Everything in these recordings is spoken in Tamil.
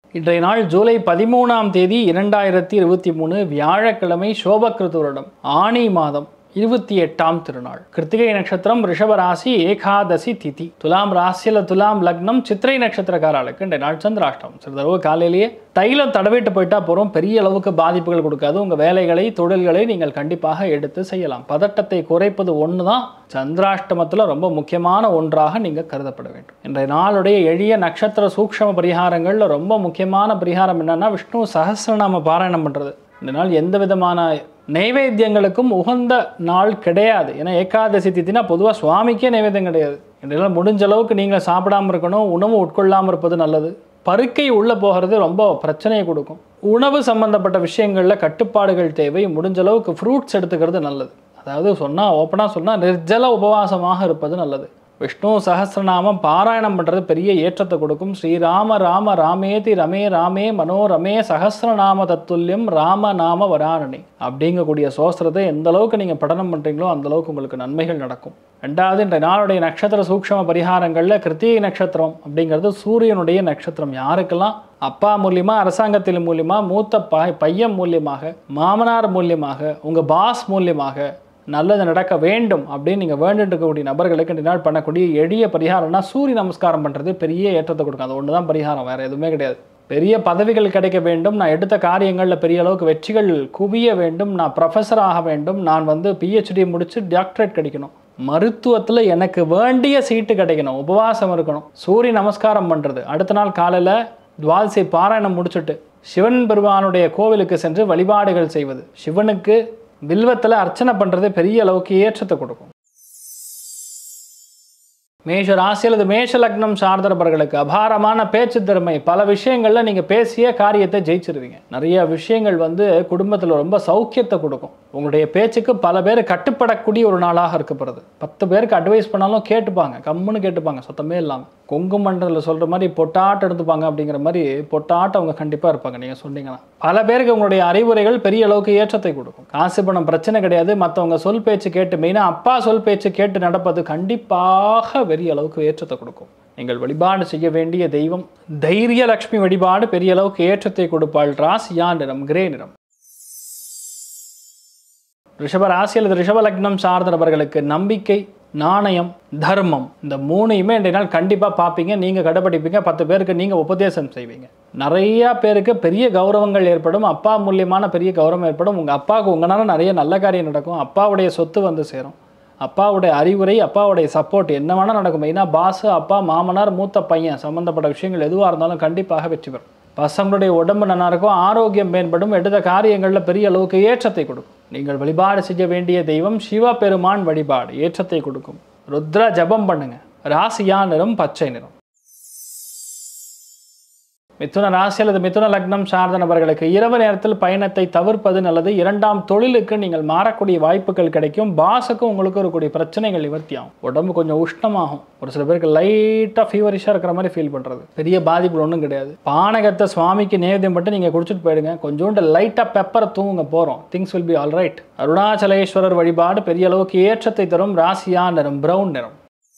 இன்றைய நாள் ஜூலை பதிமூணாம் தேதி இரண்டாயிரத்தி இருபத்தி மூணு வியாழக்கிழமை சோபக்கிருத்து வருடம் ஆணி மாதம் இருபத்தி எட்டாம் திருநாள் கிருத்திகை நட்சத்திரம் ரிஷபராசி ஏகாதசி திதி துலாம் ராசியில் துலாம் லக்னம் சித்திரை நட்சத்திரக்காரர்களுக்கு இன்றைய நாள் சந்திராஷ்டம் சிறிதளவு காலையிலேயே தைலம் தடவிட்டு போயிட்டா போகிறோம் பெரிய அளவுக்கு பாதிப்புகள் கொடுக்காது உங்கள் வேலைகளை தொழில்களை நீங்கள் கண்டிப்பாக எடுத்து செய்யலாம் பதட்டத்தை குறைப்பது ஒன்று தான் சந்திராஷ்டமத்தில் ரொம்ப முக்கியமான ஒன்றாக நீங்கள் கருதப்பட வேண்டும் இன்றைய நாளுடைய எளிய நட்சத்திர சூக்ஷ்ம பரிகாரங்களில் ரொம்ப முக்கியமான பரிகாரம் என்னன்னா விஷ்ணு சகசிரநாம பாராயணம் பண்ணுறது இந்த நாள் எந்த விதமான நைவேத்தியங்களுக்கும் உகந்த நாள் கிடையாது ஏன்னா ஏகாதசி திதினா பொதுவாக சுவாமிக்கே நைவேத்தியம் கிடையாது இதெல்லாம் முடிஞ்ச அளவுக்கு நீங்கள் சாப்பிடாம இருக்கணும் உணவு உட்கொள்ளாமல் இருப்பது நல்லது பருக்கை உள்ளே போகிறது ரொம்ப பிரச்சனையை கொடுக்கும் உணவு சம்பந்தப்பட்ட விஷயங்களில் கட்டுப்பாடுகள் தேவை முடிஞ்ச அளவுக்கு ஃப்ரூட்ஸ் எடுத்துக்கிறது நல்லது அதாவது சொன்னால் ஓப்பனாக சொன்னால் நிர்ஜல உபவாசமாக இருப்பது நல்லது விஷ்ணு சஹஸ்ரநாமம் பாராயணம் பண்ணுறது பெரிய ஏற்றத்தை கொடுக்கும் ஸ்ரீராம ராம ராமேதி ரமே ராமே மனோரமே சஹஸ்ரநாம தத்துல்யம் ராம நாம வராரணி அப்படிங்கக்கூடிய சோஸ்திரத்தை எந்த அளவுக்கு நீங்கள் படனம் பண்ணுறீங்களோ அந்த அளவுக்கு உங்களுக்கு நன்மைகள் நடக்கும் ரெண்டாவது இந்த நாளுடைய நட்சத்திர சூக்ஷ்ம பரிகாரங்களில் கிருத்திகை நட்சத்திரம் அப்படிங்கிறது சூரியனுடைய நட்சத்திரம் யாருக்கெல்லாம் அப்பா மூலியமா அரசாங்கத்தின் மூலியமா மூத்த ப பையன் மூலியமாக மாமனார் மூலியமாக உங்கள் பாஸ் மூலியமாக நல்லது நடக்க வேண்டும் அப்படின்னு நீங்கள் வேண்டிட்டு இருக்கக்கூடிய நபர்களுக்கு இந்த நாள் பண்ணக்கூடிய எளிய பரிகாரம்னா சூரிய நமஸ்காரம் பண்ணுறது பெரிய ஏற்றத்தை கொடுக்கும் அது ஒன்று தான் பரிகாரம் வேறு எதுவுமே கிடையாது பெரிய பதவிகள் கிடைக்க வேண்டும் நான் எடுத்த காரியங்களில் பெரிய அளவுக்கு வெற்றிகள் குவிய வேண்டும் நான் ப்ரொஃபஸர் ஆக வேண்டும் நான் வந்து பிஹெச்டி முடித்து டாக்டரேட் கிடைக்கணும் மருத்துவத்தில் எனக்கு வேண்டிய சீட்டு கிடைக்கணும் உபவாசம் இருக்கணும் சூரிய நமஸ்காரம் பண்ணுறது அடுத்த நாள் காலையில் துவால்சை பாராயணம் முடிச்சுட்டு சிவன் பெருமானுடைய கோவிலுக்கு சென்று வழிபாடுகள் செய்வது சிவனுக்கு வில்வத்தில் அர்ச்சனை பண்ணுறது பெரிய அளவுக்கு ஏற்றத்தை கொடுக்கும் மேஷ ராசி அல்லது மேஷ லக்னம் சார்ந்தவர்களுக்கு அபாரமான பேச்சு திறமை பல விஷயங்களில் நீங்கள் பேசிய காரியத்தை ஜெயிச்சிருவீங்க நிறைய விஷயங்கள் வந்து குடும்பத்தில் ரொம்ப சௌக்கியத்தை கொடுக்கும் உங்களுடைய பேச்சுக்கு பல பேர் கட்டுப்படக்கூடிய ஒரு நாளாக இருக்கப்படுறது பத்து பேருக்கு அட்வைஸ் பண்ணாலும் கேட்டுப்பாங்க கம்முன்னு கேட்டுப்பாங்க சத்தமே இல்லாமல் கொங்கு மண்டலத்தில் சொல்கிற மாதிரி பொட்டாட்டம் எடுத்துப்பாங்க அப்படிங்கிற மாதிரி பொட்டாட்டம் அவங்க கண்டிப்பாக இருப்பாங்க நீங்கள் சொன்னீங்கன்னா பல பேருக்கு உங்களுடைய அறிவுரைகள் பெரிய அளவுக்கு ஏற்றத்தை கொடுக்கும் காசு பணம் பிரச்சனை கிடையாது மற்றவங்க சொல் பேச்சு கேட்டு மெயினாக அப்பா சொல் பேச்சு கேட்டு நடப்பது கண்டிப்பாக பெரிய அளவுக்கு ஏற்றத்தை கொடுக்கும் நீங்கள் வழிபாடு செய்ய வேண்டிய தெய்வம் தைரிய லக்ஷ்மி வழிபாடு பெரிய அளவுக்கு ஏற்றத்தை கொடுப்பாள் ராசியா நிறம் கிரே நிறம் ரிஷப ராசி அல்லது ரிஷப லக்னம் சார்ந்த நபர்களுக்கு நம்பிக்கை நாணயம் தர்மம் இந்த மூணையுமே இன்றைய நாள் கண்டிப்பாக பார்ப்பீங்க நீங்கள் கடைப்பிடிப்பீங்க பத்து பேருக்கு நீங்கள் உபதேசம் செய்வீங்க நிறையா பேருக்கு பெரிய கௌரவங்கள் ஏற்படும் அப்பா மூலியமான பெரிய கௌரவம் ஏற்படும் உங்கள் அப்பாவுக்கு உங்களால் நிறைய நல்ல காரியம் நடக்கும் அப்பாவுடைய சொத்து வந்து சேரும் அப்பாவுடைய அறிவுரை அப்பாவுடைய சப்போர்ட் என்ன வேணால் நடக்கும் மெயினாக பாஸு அப்பா மாமனார் மூத்த பையன் சம்மந்தப்பட்ட விஷயங்கள் எதுவாக இருந்தாலும் கண்டிப்பாக வெற்றி பெறும் பசங்களுடைய உடம்பு நல்லா இருக்கும் ஆரோக்கியம் மேம்படும் எடுத்த காரியங்களில் பெரிய அளவுக்கு ஏற்றத்தை கொடுக்கும் நீங்கள் வழிபாடு செய்ய வேண்டிய தெய்வம் சிவபெருமான் வழிபாடு ஏற்றத்தை கொடுக்கும் ருத்ர ஜபம் பண்ணுங்க ராசியா நிறம் பச்சை நிறம் மிதுன ராசி அல்லது மிதுன லக்னம் சார்ந்த நபர்களுக்கு இரவு நேரத்தில் பயணத்தை தவிர்ப்பது நல்லது இரண்டாம் தொழிலுக்கு நீங்கள் மாறக்கூடிய வாய்ப்புகள் கிடைக்கும் பாஸுக்கும் உங்களுக்கு இருக்கக்கூடிய பிரச்சனைகள் நிவர்த்தி ஆகும் உடம்பு கொஞ்சம் உஷ்ணமாகும் ஒரு சில பேருக்கு லைட்டாக ஃபீவரிஷாக இருக்கிற மாதிரி ஃபீல் பண்ணுறது பெரிய பாதிப்பு ஒன்றும் கிடையாது பானகத்தை சுவாமிக்கு நேவேத்தியம் மட்டும் நீங்கள் குடிச்சிட்டு போயிடுங்க கொஞ்சோண்டு லைட்டாக பெப்பரை தூங்க போகிறோம் things will be all right Arunachaleswarar வழிபாடு பெரிய அளவுக்கு ஏற்றத்தை தரும் ராசியா நிறம் பிரவுன் நிறம்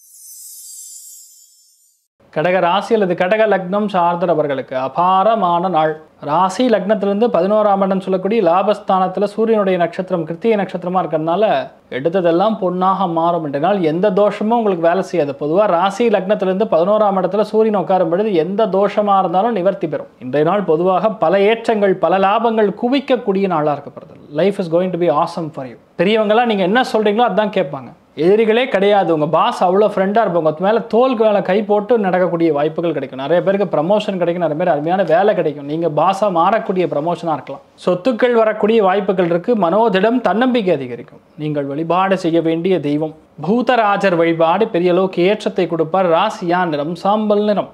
கடக ராசி அல்லது கடக லக்னம் சார்ந்த நபர்களுக்கு அபாரமான நாள் ராசி லக்னத்திலிருந்து பதினோராம் இடம் சொல்லக்கூடிய லாபஸ்தானத்தில் சூரியனுடைய நட்சத்திரம் கிருத்திகை நட்சத்திரமாக இருக்கிறதுனால எடுத்ததெல்லாம் பொன்னாக மாறும் என்ற நாள் எந்த தோஷமும் உங்களுக்கு வேலை செய்யாது பொதுவாக ராசி லக்னத்திலிருந்து பதினோராம் இடத்துல சூரியன் உட்காரும் பொழுது எந்த தோஷமாக இருந்தாலும் நிவர்த்தி பெறும் இன்றைய நாள் பொதுவாக பல ஏற்றங்கள் பல லாபங்கள் குவிக்கக்கூடிய நாளாக இருக்கப்படுது life is going to be awesome for you பெரியவங்களாம் நீங்கள் என்ன சொல்கிறீங்களோ அதான் கேட்பாங்க எதிரிகளே கிடையாது உங்கள் பாஸ் அவ்வளோ ஃப்ரெண்டாக இருப்பாங்க உங்க மேலே தோலுக்கு மேலே கை போட்டு நடக்கக்கூடிய வாய்ப்புகள் கிடைக்கும் நிறைய பேருக்கு ப்ரமோஷன் கிடைக்கும் நிறைய பேர் அருமையான வேலை கிடைக்கும் நீங்கள் பாஸாக மாறக்கூடிய ப்ரமோஷனாக இருக்கலாம் சொத்துக்கள் வரக்கூடிய வாய்ப்புகள் இருக்குது மனோதிடம் தன்னம்பிக்கை அதிகரிக்கும் நீங்கள் வழிபாடு செய்ய வேண்டிய தெய்வம் பூதராஜர் வழிபாடு பெரிய அளவுக்கு ஏற்றத்தை கொடுப்பார் ராசியா நிறம் சாம்பல் நிறம்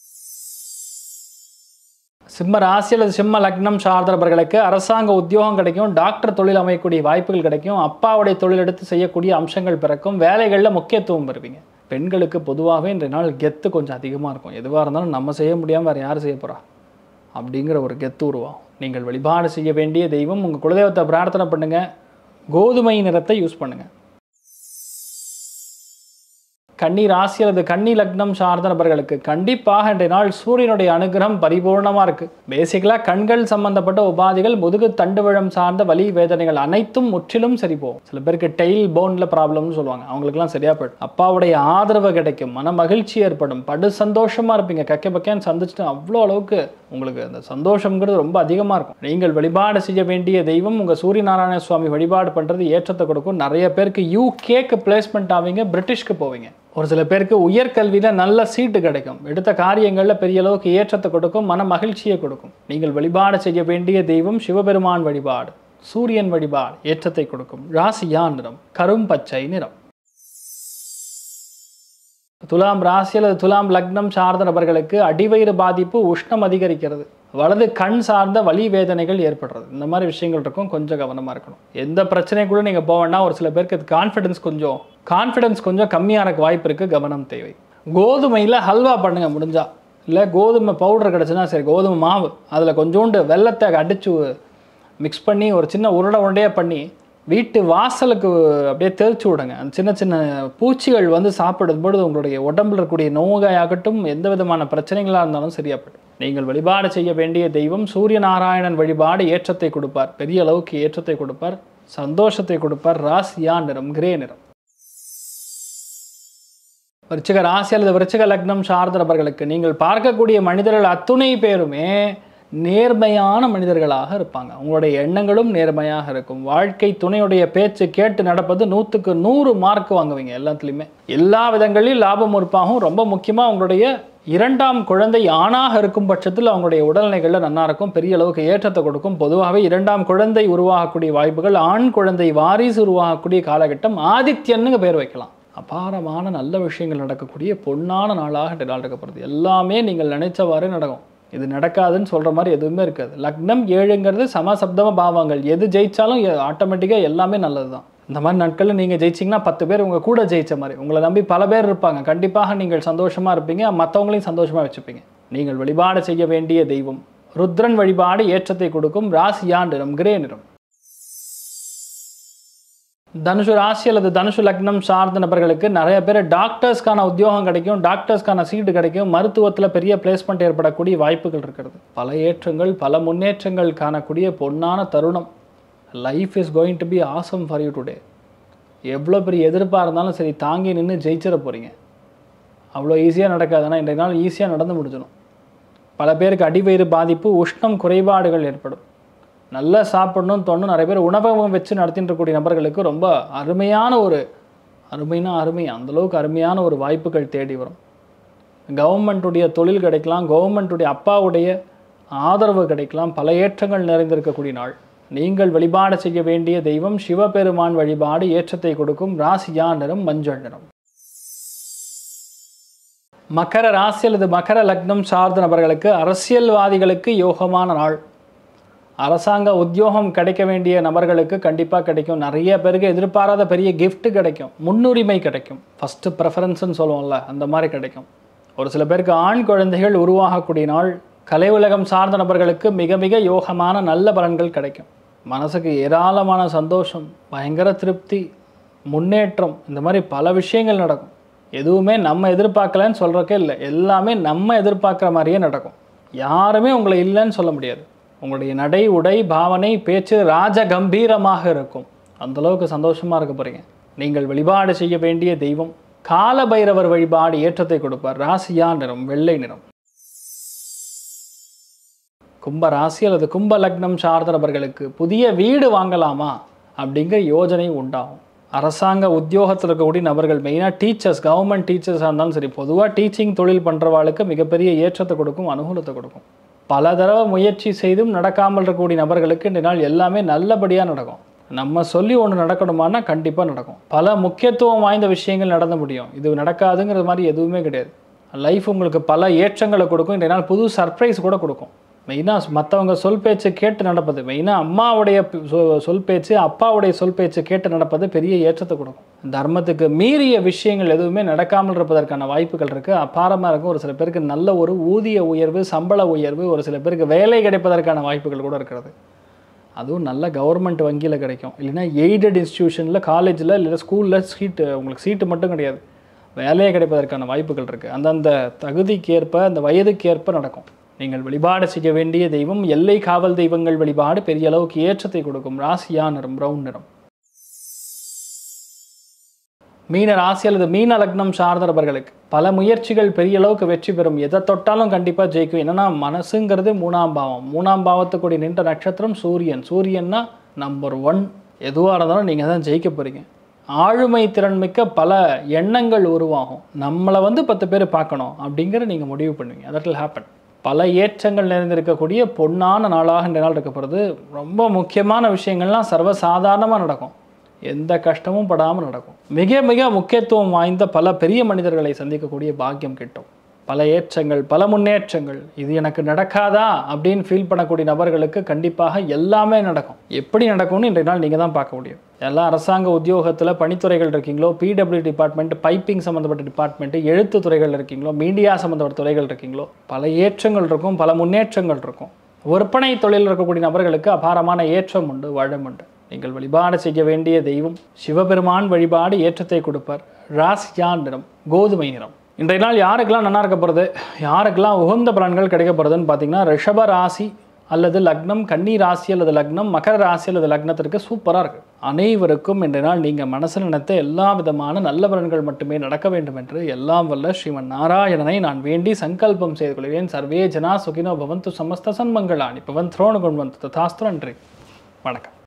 சிம்ம ராசி அல்லது சிம்ம லக்னம் சார்ந்தவர்களுக்கு அரசாங்க உத்தியோகம் கிடைக்கும் டாக்டர் தொழில் அமையக்கூடிய வாய்ப்புகள் கிடைக்கும் அப்பாவுடைய தொழில் எடுத்து செய்யக்கூடிய அம்சங்கள் பிறக்கும் வேலைகளில் முக்கியத்துவம் பெறுவீங்க பெண்களுக்கு பொதுவாகவே இன்றைய நாள் கெத்து கொஞ்சம் அதிகமாக இருக்கும் எதுவாக இருந்தாலும் நம்ம செய்ய முடியாமல் வேறு யார் செய்ய போகிறா அப்படிங்கிற ஒரு கெத்து உருவாகும் நீங்கள் வழிபாடு செய்ய வேண்டிய தெய்வம் உங்கள் குலதெய்வத்தை பிரார்த்தனை பண்ணுங்கள் கோதுமை நிறத்தை யூஸ் பண்ணுங்கள் கன்னி ராசி அல்லது கன்னி லக்னம் சார்ந்த நபர்களுக்கு கண்டிப்பாக இன்றைய நாள் சூரியனுடைய அனுகிரகம் பரிபூர்ணமாக இருக்குது பேசிக்கலாக கண்கள் சம்பந்தப்பட்ட உபாதைகள் முதுகு தண்டுவிழம் சார்ந்த வலி வேதனைகள் அனைத்தும் முற்றிலும் சரி போகும் சில பேருக்கு டெய்ல் போனில் ப்ராப்ளம்னு சொல்லுவாங்க அவங்களுக்குலாம் சரியா போயிடும் அப்பாவுடைய ஆதரவு கிடைக்கும் மன மகிழ்ச்சி ஏற்படும் படு சந்தோஷமாக இருப்பீங்க கக்க பக்கேன்னு சந்திச்சுட்டு அவ்வளோ அளவுக்கு உங்களுக்கு அந்த சந்தோஷங்கிறது ரொம்ப அதிகமாக இருக்கும் நீங்கள் வழிபாடு செய்ய வேண்டிய தெய்வம் உங்கள் சூரிய நாராயண சுவாமி வழிபாடு பண்ணுறது ஏற்றத்தை கொடுக்கும் நிறைய பேருக்கு யூகேக்கு பிளேஸ்மெண்ட் ஆவீங்க பிரிட்டிஷ்க்கு போவீங்க ஒரு சில பேருக்கு உயர்கல்வியில் நல்ல சீட்டு கிடைக்கும் எடுத்த காரியங்களில் பெரிய அளவுக்கு ஏற்றத்தை கொடுக்கும் மன மகிழ்ச்சியை கொடுக்கும் நீங்கள் வழிபாடு செய்ய வேண்டிய தெய்வம் சிவபெருமான் வழிபாடு சூரியன் வழிபாடு ஏற்றத்தை கொடுக்கும் ராசியா நிறம் கரும் பச்சை நிறம் துலாம் ராசி அல்லது துலாம் லக்னம் சார்ந்த நபர்களுக்கு அடிவயிறு பாதிப்பு உஷ்ணம் அதிகரிக்கிறது வலது கண் சார்ந்த வலி வேதனைகள் ஏற்படுறது இந்த மாதிரி விஷயங்கள் இருக்கும் கொஞ்சம் கவனமாக இருக்கணும் எந்த பிரச்சனை கூட நீங்கள் போவேன்னா ஒரு சில பேருக்கு அது கான்ஃபிடன்ஸ் கொஞ்சம் கான்ஃபிடன்ஸ் கொஞ்சம் கம்மியாக வாய்ப்பு இருக்குது கவனம் தேவை கோதுமையில் ஹல்வா பண்ணுங்க முடிஞ்சா இல்லை கோதுமை பவுடர் கிடச்சுன்னா சரி கோதுமை மாவு அதில் கொஞ்சோண்டு வெள்ளத்தை அடித்து மிக்ஸ் பண்ணி ஒரு சின்ன உருண்டை உருண்டையாக பண்ணி வீட்டு வாசலுக்கு அப்படியே தெளிச்சு விடுங்க அந்த சின்ன சின்ன பூச்சிகள் வந்து சாப்பிடும் பொழுது உங்களுடைய உடம்புல இருக்கக்கூடிய நோயாகட்டும் எந்த விதமான பிரச்சனைகளாக இருந்தாலும் சரியாப்படும் நீங்கள் வழிபாடு செய்ய வேண்டிய தெய்வம் சூரிய நாராயணன் வழிபாடு ஏற்றத்தை கொடுப்பார் பெரிய அளவுக்கு ஏற்றத்தை கொடுப்பார் சந்தோஷத்தை கொடுப்பார் ராசியா நிறம் கிரே நிறம் விருச்சிக ராசி அல்லது விருச்சிக லக்னம் சார்ந்த நபர்களுக்கு நீங்கள் பார்க்கக்கூடிய மனிதர்கள் அத்துணை பேருமே நேர்மையான மனிதர்களாக இருப்பாங்க உங்களுடைய எண்ணங்களும் நேர்மையாக இருக்கும் வாழ்க்கை துணையுடைய பேச்சு கேட்டு நடப்பது நூற்றுக்கு நூறு மார்க் வாங்குவீங்க எல்லாத்துலேயுமே எல்லா விதங்களிலும் லாபம் இருப்பாகும் ரொம்ப முக்கியமாக உங்களுடைய இரண்டாம் குழந்தை ஆணாக இருக்கும் பட்சத்தில் அவங்களுடைய உடல்நிலைகளில் நல்லா இருக்கும் பெரிய அளவுக்கு ஏற்றத்தை கொடுக்கும் பொதுவாகவே இரண்டாம் குழந்தை உருவாகக்கூடிய வாய்ப்புகள் ஆண் குழந்தை வாரிசு உருவாகக்கூடிய காலகட்டம் ஆதித்யன்னு பேர் வைக்கலாம் அபாரமான நல்ல விஷயங்கள் நடக்கக்கூடிய பொன்னான நாளாக இந்த நாள் இருக்கப்படுது எல்லாமே நீங்கள் நினைச்சவாறு நடக்கும் இது நடக்காதுன்னு சொல்கிற மாதிரி எதுவுமே இருக்காது லக்னம் ஏழுங்கிறது சமசப்தம பாவங்கள் எது ஜெயிச்சாலும் ஆட்டோமேட்டிக்காக எல்லாமே நல்லது தான் இந்த மாதிரி நாட்களில் நீங்கள் ஜெயிச்சிங்கன்னா பத்து பேர் உங்கள் கூட ஜெயிச்ச மாதிரி உங்களை நம்பி பல பேர் இருப்பாங்க கண்டிப்பாக நீங்கள் சந்தோஷமாக இருப்பீங்க மற்றவங்களையும் சந்தோஷமாக வச்சுப்பீங்க நீங்கள் வழிபாடு செய்ய வேண்டிய தெய்வம் ருத்ரன் வழிபாடு ஏற்றத்தை கொடுக்கும் ராசியா நிறம் கிரே நிறம் தனுஷு ராசி அல்லது தனுஷு லக்னம் சார்ந்த நபர்களுக்கு நிறைய பேர் டாக்டர்ஸ்க்கான உத்தியோகம் கிடைக்கும் டாக்டர்ஸ்க்கான சீட்டு கிடைக்கும் மருத்துவத்தில் பெரிய பிளேஸ்மெண்ட் ஏற்படக்கூடிய வாய்ப்புகள் இருக்கிறது பல ஏற்றங்கள் பல முன்னேற்றங்கள் காணக்கூடிய பொன்னான தருணம் life is going to be awesome for you today எவ்வளோ பெரிய எதிர்ப்பாக இருந்தாலும் சரி தாங்கி நின்று ஜெயிச்சிட போகிறீங்க அவ்வளோ ஈஸியாக நடக்காது ஆனால் இன்றைய நாள் ஈஸியாக நடந்து முடிஞ்சிடும் பல பேருக்கு அடிவயிறு பாதிப்பு உஷ்ணம் குறைபாடுகள் ஏற்படும் நல்லா சாப்பிடணும்னு தோணும் நிறைய பேர் உணவகம் வச்சு நடத்திட்டு இருக்கக்கூடிய நபர்களுக்கு ரொம்ப அருமையான ஒரு அருமைனா அருமை அந்தளவுக்கு அருமையான ஒரு வாய்ப்புகள் தேடி வரும் கவர்மெண்ட்டுடைய தொழில் கிடைக்கலாம் கவர்மெண்ட்டுடைய அப்பாவுடைய ஆதரவு கிடைக்கலாம் பல ஏற்றங்கள் நிறைந்திருக்கக்கூடிய நாள் நீங்கள் வழிபாடு செய்ய வேண்டிய தெய்வம் சிவபெருமான் வழிபாடு ஏற்றத்தை கொடுக்கும் ராசியா நிறம் மஞ்சள் நிறம் மகர ராசி அல்லது மகர லக்னம் சார்ந்த நபர்களுக்கு அரசியல்வாதிகளுக்கு யோகமான நாள் அரசாங்க உத்தியோகம் கிடைக்க வேண்டிய நபர்களுக்கு கண்டிப்பாக கிடைக்கும் நிறைய பேருக்கு எதிர்பாராத பெரிய gift கிடைக்கும் முன்னுரிமை கிடைக்கும் ஃபஸ்ட்டு ப்ரெஃபரன்ஸ்னு சொல்லுவோம்ல அந்த மாதிரி கிடைக்கும் ஒரு சில பேருக்கு ஆண் குழந்தைகள் உருவாகக்கூடிய நாள் கலை உலகம் சார்ந்த நபர்களுக்கு மிக மிக யோகமான நல்ல பலன்கள் கிடைக்கும் மனசுக்கு ஏராளமான சந்தோஷம் பயங்கர திருப்தி முன்னேற்றம் இந்த மாதிரி பல விஷயங்கள் நடக்கும் எதுவுமே நம்ம எதிர்பார்க்கலன்னு சொல்கிறக்கே இல்லை எல்லாமே நம்ம எதிர்பார்க்குற மாதிரியே நடக்கும் யாருமே உங்களை இல்லைன்னு சொல்ல முடியாது உங்களுடைய நடை உடை பாவனை பேச்சு ராஜ கம்பீரமாக இருக்கும் அந்த அளவுக்கு சந்தோஷமாக இருக்க போகிறீங்க நீங்கள் வழிபாடு செய்ய வேண்டிய தெய்வம் கால பைரவர் வழிபாடு ஏற்றத்தை கொடுப்பார் ராசியா நிறம் வெள்ளை நிறம் கும்ப ராசி அல்லது கும்ப லக்னம் சார்ந்த நபர்களுக்கு புதிய வீடு வாங்கலாமா அப்படிங்கிற யோஜனை உண்டாகும் அரசாங்க உத்தியோகத்தில் இருக்கக்கூடிய நபர்கள் மெயினாக டீச்சர்ஸ் கவர்மெண்ட் டீச்சர்ஸாக இருந்தாலும் சரி பொதுவாக டீச்சிங் தொழில் பண்ணுறவாளுக்கு மிகப்பெரிய ஏற்றத்தை கொடுக்கும் அனுகூலத்தை கொடுக்கும் பல தடவை முயற்சி செய்தும் நடக்காமல் இருக்கக்கூடிய நபர்களுக்கு இந்த நாள் எல்லாமே நல்லபடியாக நடக்கும் நம்ம சொல்லி ஒன்று நடக்கணுமானா கண்டிப்பாக நடக்கும் பல முக்கியத்துவம் வாய்ந்த விஷயங்கள் நடந்து முடியும் இது நடக்காதுங்கிற மாதிரி எதுவுமே கிடையாது லைஃப் உங்களுக்கு பல ஏற்றங்களை கொடுக்கும் இந்த நாள் புது சர்ப்ரைஸ் கூட கொடுக்கும் மெயினாக மற்றவங்க சொல் பேச்சு கேட்டு நடப்பது மெயினாக அம்மாவுடைய பி- சொ- சொல் பேச்சு அப்பாவுடைய சொல் பேச்சு கேட்டு நடப்பது பெரிய ஏற்றத்தை கொடுக்கும் தர்மத்துக்கு மீறிய விஷயங்கள் எதுவுமே நடக்காமல் இருப்பதற்கான வாய்ப்புகள் இருக்குது அபாரமாக இருக்கும் ஒரு சில பேருக்கு நல்ல ஒரு ஊதிய உயர்வு சம்பள உயர்வு ஒரு சில பேருக்கு வேலை கிடைப்பதற்கான வாய்ப்புகள் கூட இருக்கிறது அதுவும் நல்ல கவர்மெண்ட் வங்கியில் கிடைக்கும் இல்லைன்னா எய்டட் இன்ஸ்டியூஷனில் காலேஜில் இல்லை ஸ்கூலில் சீட்டு உங்களுக்கு சீட்டு மட்டும் கிடையாது வேலையே கிடைப்பதற்கான வாய்ப்புகள் இருக்குது அந்தந்த தகுதிக்கேற்ப அந்த வயதுக்கேற்ப நடக்கும் நீங்கள் வழிபாடு செய்ய வேண்டிய தெய்வம் எல்லை காவல் தெய்வங்கள் வழிபாடு பெரிய அளவுக்கு ஏற்றத்தை கொடுக்கும் ராசியா நிறம் பிரவுன் நிறம் மீன ராசி அல்லது மீன லக்னம் சார்ந்த நபர்களுக்கு பல முயற்சிகள் பெரிய அளவுக்கு வெற்றி பெறும் எதை தொட்டாலும் கண்டிப்பாக ஜெயிக்கும் என்னன்னா மனசுங்கிறது மூணாம் பாவம் மூணாம் பாவத்துக்குடி நின்ற நட்சத்திரம் சூரியன் சூரியன்னா நம்பர் ஒன் எதுவாக இருந்தாலும் நீங்கள் தான் ஜெயிக்க போகிறீங்க ஆளுமை திறன்மிக்க பல எண்ணங்கள் உருவாகும் நம்மளை வந்து பத்து பேர் பார்க்கணும் அப்படிங்கிற நீங்கள் முடிவு பண்ணுவீங்க தட் will happen பல ஏற்றங்கள் நிறைந்திருக்கக்கூடிய பொன்னான நாளாக இந்த நாள் இருக்க போகிறது ரொம்ப முக்கியமான விஷயங்கள்லாம் சர்வசாதாரணமாக நடக்கும் எந்த கஷ்டமும் படாமல் நடக்கும் மிக மிக முக்கியத்துவம் வாய்ந்த பல பெரிய மனிதர்களை சந்திக்கக்கூடிய பாக்கியம் கிட்டும் பல ஏற்றங்கள் பல முன்னேற்றங்கள் இது எனக்கு நடக்காதா அப்படின்னு ஃபீல் பண்ணக்கூடிய நபர்களுக்கு கண்டிப்பாக எல்லாமே நடக்கும் எப்படி நடக்கும்னு இன்றைய நாள் நீங்கள் தான் பார்க்க முடியும் எல்லா அரசாங்க உத்தியோகத்தில் பணித்துறைகள் இருக்கீங்களோ பிடபிள்யூ டிபார்ட்மெண்ட் பைப்பிங் சம்மந்தப்பட்ட டிபார்ட்மெண்ட் எழுத்து துறைகள் இருக்கீங்களோ மீடியா சம்மந்தப்பட்ட துறைகள் இருக்கீங்களோ பல ஏற்றங்கள் இருக்கும் பல முன்னேற்றங்கள் இருக்கும் விற்பனை தொழில் இருக்கக்கூடிய நபர்களுக்கு அபாரமான ஏற்றம் உண்டு வளம் உண்டு நீங்கள் வழிபாடு செய்ய வேண்டிய தெய்வம் சிவபெருமான் வழிபாடு ஏற்றத்தை கொடுப்பார் ராசியா நிறம் கோதுமை நிறம் இன்றைய நாள் யாருக்கெல்லாம் நல்லா இருக்க போகிறது யாருக்கெல்லாம் உகந்த பலன்கள் கிடைக்க போகிறதுன்னு பார்த்தீங்கன்னா ரிஷப ராசி அல்லது லக்னம் கன்னி ராசி அல்லது லக்னம் மகர ராசி அல்லது லக்னத்திற்கு சூப்பராக இருக்குது அனைவருக்கும் இன்றைய நாள் நீங்கள் மனசில் நினைத்த எல்லா விதமான நல்ல பலன்கள் மட்டுமே நடக்க வேண்டும் என்று எல்லாம் வல்ல ஸ்ரீமன் நாராயணனை நான் வேண்டி சங்கல்பம் செய்து கொள்வேன் சர்வே ஜனா சுகினோ பவந்து சமஸ்த சன்மங்களானி பவன் த்ரோணு கொண்டு வந்து ததாஸ்து நன்றி வணக்கம்